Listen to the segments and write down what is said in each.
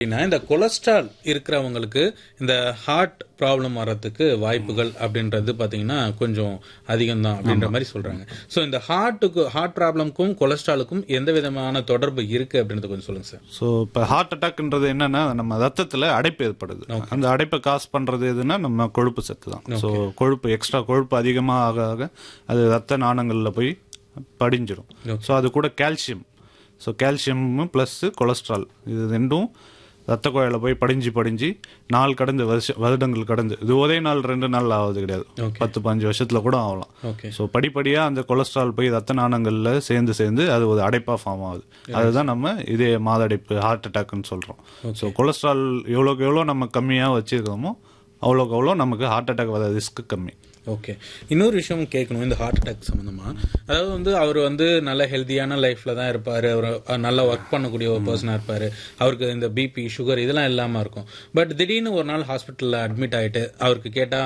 அப்படின்னா இந்த கொலஸ்ட்ரால் இருக்கிறவங்களுக்கு இந்த ஹார்ட் ப்ராப்ளம் வர்றதுக்கு வாய்ப்புகள் அப்படின்றது பாத்தீங்கன்னா கொஞ்சம் அதிகம் தான் அப்படின்ற மாதிரி சொல்றாங்க ஸோ இந்த ஹார்ட்டுக்கு ஹார்ட் ப்ராப்ளம்க்கும் கொலஸ்ட்ராலுக்கும் எந்த விதமான தொடர்பு இருக்கு அப்படின்றது கொஞ்சம் சொல்லுங்க சார் ஸோ இப்போ ஹார்ட் அட்டாக்ன்றது என்னன்னா நம்ம ரத்தத்தில் அடைப்பு ஏற்படுது அந்த அடைப்பை காசு பண்ணுறது எதுன்னா நம்ம கொழுப்பு சத்து தான் ஸோ கொழுப்பு எக்ஸ்ட்ரா கொழுப்பு அதிகமாக ஆக ஆக அது ரத்த நாணங்களில் போய் படிஞ்சிடும் ஸோ அது கூட calcium so calcium plus cholesterol இது ரெண்டும் ரத்த குழாயில போய் படிஞ்சு படிஞ்சு நாள் கடந்து வருஷ வருடங்கள் கடந்து இது ஒரே நாள் ரெண்டு நாள் ஆகுது கிடையாது பத்து பதினஞ்சு வருஷத்துல கூட ஆகலாம் ஓகே ஸோ படிப்படியாக அந்த கொலஸ்ட்ரால் போய் ரத்த நாணங்களில் சேர்ந்து சேர்ந்து அது ஒரு அடைப்பாக ஃபார்ம் ஆகுது அதுதான் நம்ம இதே மாதடைப்பு ஹார்ட் அட்டாக்னு சொல்கிறோம் ஸோ கொலஸ்ட்ரால் எவ்வளோக்கு எவ்வளோ நம்ம கம்மியாக வச்சுருக்கோமோ அவ்வளோக்கு அவ்வளோ நமக்கு ஹார்ட் அட்டாக் வர ரிஸ்க் கம்மி ஓகே இன்னொரு விஷயம் கேட்கணும் இந்த ஹார்ட் அட்டாக் சம்மந்தமா அதாவது வந்து அவர் வந்து நல்ல ஹெல்த்தியான லைஃப்ல தான் இருப்பாரு அவர் நல்லா ஒர்க் பண்ணக்கூடிய ஒரு பர்சனாக இருப்பாரு அவருக்கு இந்த பிபி சுகர் இதெல்லாம் இல்லாம இருக்கும் பட் திடீர்னு ஒரு நாள் ஹாஸ்பிட்டலில் அட்மிட் ஆயிட்டு அவருக்கு கேட்டா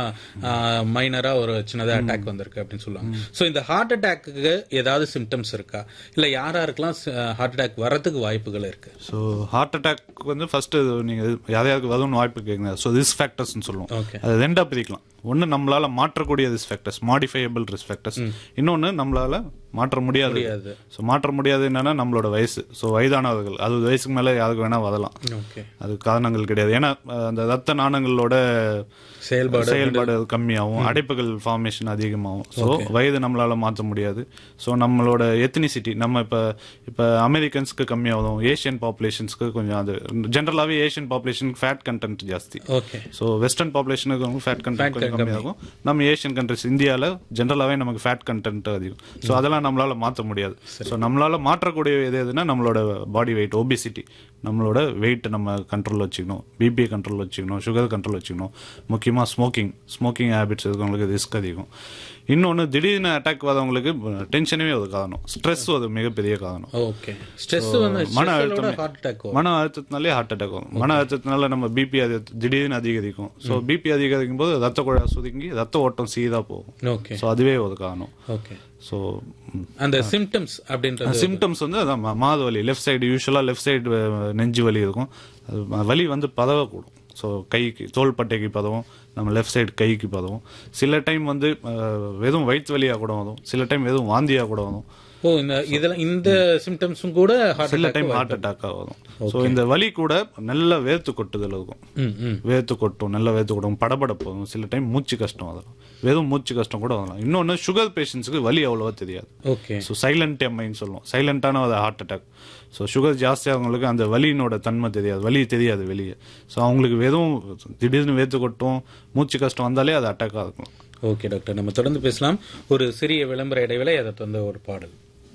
மைனரா ஒரு சின்னதாக அட்டாக் வந்திருக்கு அப்படின்னு சொல்லுவாங்க ஸோ இந்த ஹார்ட் அட்டாக்கு ஏதாவது சிம்டம்ஸ் இருக்கா இல்ல யாராருக்கெல்லாம் ஹார்ட் அட்டாக் வர்றதுக்கு வாய்ப்புகள் இருக்கு ஸோ ஹார்ட் அட்டாக் வந்து ஃபர்ஸ்ட் நீங்கள் யாரையாருக்கு வரும்னு வாய்ப்பு கேட்குங்க ஸோ ரிஸ்க் ஃபேக்டர்ஸ்னு சொல்லுவோம் ஓகே அது ரெண்டா பிரிக்கலாம் ஒன்று நம்மளால மாற்றக்கூடிய risk factors modifiable risk factors இன்னொன்று நம்மளால மாற்ற முடியாது முடியாது. ஸோ மாற்ற முடியாது என்னன்னா நம்மளோட வயசு ஸோ வயதானவர்கள் அறுபது வயசுக்கு மேலே யாருக்கு வேணா வரலாம் ஓகே அது காரணங்கள் கிடையாது ஏன்னா அஹ், அந்த ரத்த நாணங்களோட செயல்பாடு செயல்பாடு கம்மியாகும் அடைப்புகள் ஃபார்மேஷன் அதிகமாகும் ஸோ வயது நம்மளால மாற்ற முடியாது ஸோ நம்மளோட எத்னிசிட்டி நம்ம இப்போ இப்போ அமெரிக்கன்ஸ்க்கு கம்மியாகும் ஏஷியன் பாப்புலேஷன்ஸ்க்கு கொஞ்சம் அது ஜென்ரலாகவே ஏஷியன் பாப்புலேஷனுக்கு ஃபேட் கண்டென்ட் ஜாஸ்தி ஓகே ஸோ வெஸ்டர்ன் பாப்புலேஷனுக்கு ஃபேட் கண்டென்ட் கொஞ்சம் கம்மியாகும் நம்ம ஏஷியன் கண்ட்ரிஸ் இந்தியாவில் ஜென்ரலாகவே நமக்கு ஃபேட் கண்டென்ட் அதிகம் ஸோ அதெல்லாம் நம்மளால மாற்ற முடியாது ஸோ நம்மளால மாற்றக்கூடிய எது எதுனா நம்மளோட பாடி வெயிட் ஒபிசிட்டி நம்மளோட வெயிட் நம்ம கண்ட்ரோல் வச்சுக்கணும் பிபி கண்ட்ரோல் வச்சுக்கணும் சுகர் கண்ட்ரோல் வச்சுக்கணும் முக்கியமாக ஸ்மோக்கிங் ஸ்மோக்கிங் ஹேபிட்ஸ் இருக்கவங்களுக்கு ரிஸ்க் அதிகம் இன்னொன்று திடீர்னு அட்டாக் வரவங்களுக்கு டென்ஷனே ஒரு காரணம் ஸ்ட்ரெஸ் ஒரு மிகப்பெரிய காரணம் ஓகே ஸ்ட்ரெஸ் வந்து மன மன அழுத்தமே. ஹார்ட் அட்டாக் மன அழுத்தத்தினாலே ஹார்ட் அட்டாக் வரும் மன அழுத்தத்தினால நம்ம பிபி அது திடீர்னு அதிகரிக்கும் ஸோ பிபி அதிகரிக்கும் போது ரத்த குழாய் சுருங்கி ரத்த ஓட்டம் சீராக போகும் ஓகே ஸோ அதுவே ஒரு காரணம் ஓகே ஸோ அந்த சிம்டம்ஸ் அப்படின்றது சிம்டம்ஸ் வந்து அதான் மா- மாது வலி லெஃப்ட் சைடு யூஸ்வலாக லெஃப்ட் சைடு நெஞ்சு வலி இருக்கும் அது ம- வலி வந்து பதவக்கூடும் ஸோ கைக்கு தோள்பட்டைக்கு பதவும் நம்ம லெஃப்ட் சைடு கைக்கு பதவும் சில டைம் வந்து அஹ், வெறும் வயிற்று வலியாக கூட வரும் சில டைம் வெறும் வாந்தியாக கூட வரும் ஓ இந்த இதெல்லாம் இந்த சிம்டம்ஸும் கூட ஹார்ட் சில டைம் ஹார்ட் அட்டாக்காக வரும் ஸோ இந்த வலி கூட நல்ல வேர்த்து கொட்டுதல் இருக்கும் ம் ம் வேர்த்து கொட்டும் நல்ல வேர்த்து கொட்டும் படபடப்பு வரும் சில டைம் மூச்சு கஷ்டம் வரலாம் வெறும் மூச்சு கஷ்டம் கூட வரலாம் இன்னொன்று சுகர் பேஷண்ட்ஸுக்கு வலி அவ்வளோவா தெரியாது ஓகே ஸோ சைலண்ட் எம்ஐன்னு சொல்லுவோம் சைலண்டான ஒரு ஹார்ட் அட்டாக் ஸோ சுகர் ஜாஸ்தியாகவங்களுக்கு அந்த வலியினோட தன்மை தெரியாது வலி தெரியாது வெளியே ஸோ அவங்களுக்கு வெறும் திடீர்னு வேர்த்து கொட்டும் மூச்சு கஷ்டம் வந்தாலே அது அட்டாக்காக இருக்கும் ஓகே டாக்டர் நம்ம தொடர்ந்து பேசலாம் ஒரு சிறிய விளம்பர இடைவேளை அதை தந்த ஒரு பாடல்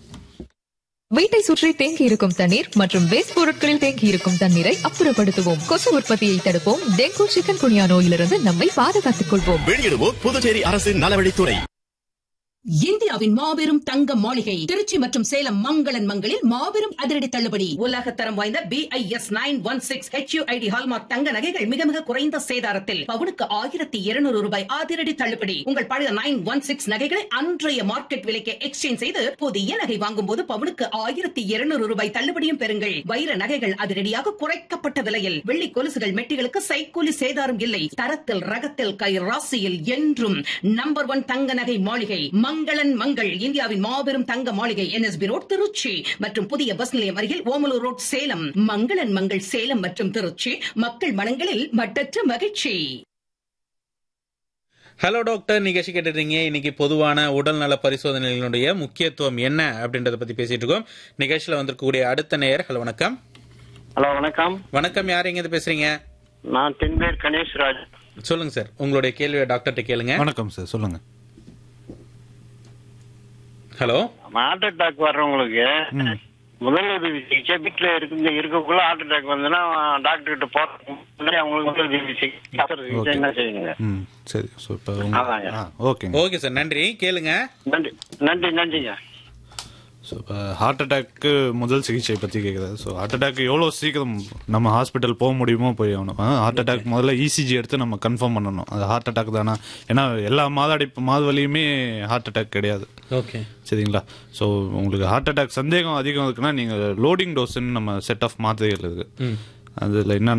வீட்டை சுற்றி தேங்கி இருக்கும் தண்ணீர் மற்றும் வேஸ்ட் பொருட்களில் தேங்கி இருக்கும் தண்ணீரை அப்புறப்படுத்துவோம் கொசு உற்பத்தியை தடுப்போம் டெங்கு சிக்கன் குனியா நோயிலிருந்து நம்மை பாதுகாத்துக் கொள்வோம் வெளியிடுவோம் புதுச்சேரி அரசின் நலவழித்துறை இந்தியாவின் மாபெரும் தங்க மாளிகை திருச்சி மற்றும் சேலம் மங்களன் மங்களில் மாபெரும் அதிரடி தள்ளுபடி உலக தரம் வாய்ந்த B I S nine one six HUID hallmark தங்க நகைகள் மிக மிக குறைந்த சேதாரத்தில் பவுனுக்கு ஆயிரத்தி இருநூறு ரூபாய் அதிரடி தள்ளுபடி உங்கள் பழைய நைன் ஒன் சிக்ஸ் நகைகளை அன்றைய மார்க்கெட் விலைக்கு எக்ஸ்சேஞ்ச் செய்து புதிய நகை வாங்கும் போது பவுனுக்கு ஆயிரத்தி இருநூறு ரூபாய் தள்ளுபடியும் பெறுங்கள் வைர நகைகள் அதிரடியாக குறைக்கப்பட்ட விலையில் வெள்ளி கொலுசுகள் மெட்டிகளுக்கு சைக்கூலி சேதாரம் இல்லை தரத்தில் ரகத்தில் கை ராசியில் என்றும் நம்பர் ஒன் தங்க நகை மாளிகை மங்களன் மங்கள் இந்தியாவின் மாபெரும் தங்க மாளிகை என்எஸ்பி ரோட் திருச்சி மற்றும் புதிய பஸ் நிலையம் அருகில் ஓமலூர் ரோட் சேலம் மங்களன் மங்கள் சேலம் மற்றும் திருச்சி மக்கள் மனங்களில் மட்டற்ற மகிழ்ச்சி ஹலோ டாக்டர் நிகழ்ச்சி கேட்டுறீங்க இன்னைக்கு பொதுவான உடல்நல பரிசோதனைகளுடைய முக்கியத்துவம் என்ன அப்படின்றத பத்தி பேசிட்டு இருக்கோம் நிகழ்ச்சியில வந்திருக்கக்கூடிய அடுத்த நேயர் ஹலோ வணக்கம் ஹலோ வணக்கம் வணக்கம் யார் எங்க இருந்து பேசுறீங்க நான் தென்பேர் கணேஷ் ராஜ் சொல்லுங்க சார் உங்களுடைய கேள்வியை டாக்டர்கிட்ட கேளுங்க வணக்கம் சார் சொல்லுங்க ஹலோ ஹார்ட் அட்டாக் வர்றவங்களுக்கு முதலுதவி சிகிச்சை வீட்டுல இருக்கு இருக்கக்குள்ள ஹார்ட் அட்டாக் வந்துன்னா டாக்டர் கிட்ட போறதுக்கு முன்னாடி அவங்களுக்கு முதலுதவி சிகிச்சை சிகிச்சை என்ன செய்யுங்க ம் சரி ஸோ இப்போ அதாங்க. ஆ ஓகேங்க ஓகே சார் நன்றி கேளுங்க நன்றி நன்றி நன்றிங்க ஸோ இப்போ ஹார்ட் அட்டாக்கு முதல் சிகிச்சை பற்றி கேட்குறது ஸோ ஹார்ட் அட்டாக் எவ்வளோ சீக்கிரம் நம்ம ஹாஸ்பிட்டல் போக முடியுமோ போய் ஆகணும் ஹார்ட் அட்டாக் முதல்ல இசிஜி எடுத்து நம்ம கன்ஃபார்ம் பண்ணணும் அது ஹார்ட் அட்டாக் தானா ஏன்னா எல்லா மாதடைப்பு மாதவலியுமே ஹார்ட் அட்டாக் கிடையாது ஓகே சரிங்களா ஸோ உங்களுக்கு ஹார்ட் அட்டாக் சந்தேகம் அதிகம் இருக்குன்னா நீங்கள் லோடிங் டோஸ்ன்னு நம்ம செட் ஆஃப் மாத்திரைகள் இருக்கு அதுல என்ன